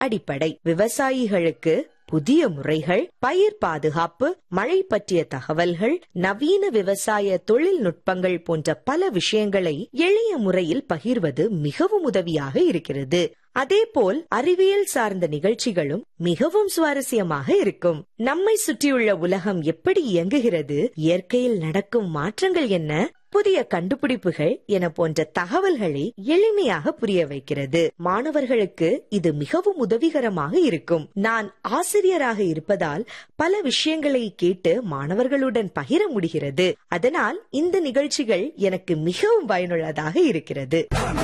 அடிப்படை விவசாயிகளுக்கு புதிய முறைகள் பயிர் பாதுகாப்பு மழை பற்றிய தகவல்கள் நவீன விவசாய தொழில்நுட்பங்கள் போன்ற பல விஷயங்களை எளிய முறையில் பகிர்வது மிகவும் உதவியாக இருக்கிறது அதேபோல் அறிவியல் சார்ந்த நிகழ்ச்சிகளும் மிகவும் சுவாரஸ்யமாக இருக்கும் நம்மை சுற்றியுள்ள உலகம் எப்படி இயங்குகிறது இயற்கையில் நடக்கும் மாற்றங்கள் என்ன புதிய கண்டுபிடிப்புகள் என போன்ற தகவல்களை எளிமையாக புரிய வைக்கிறது மாணவர்களுக்கு இது மிகவும் உதவிகரமாக இருக்கும் நான் ஆசிரியராக இருப்பதால் பல விஷயங்களை கேட்டு மாணவர்களுடன் பகிர முடிகிறது அதனால் இந்த நிகழ்ச்சிகள் எனக்கு மிகவும் பயனுள்ளதாக இருக்கிறது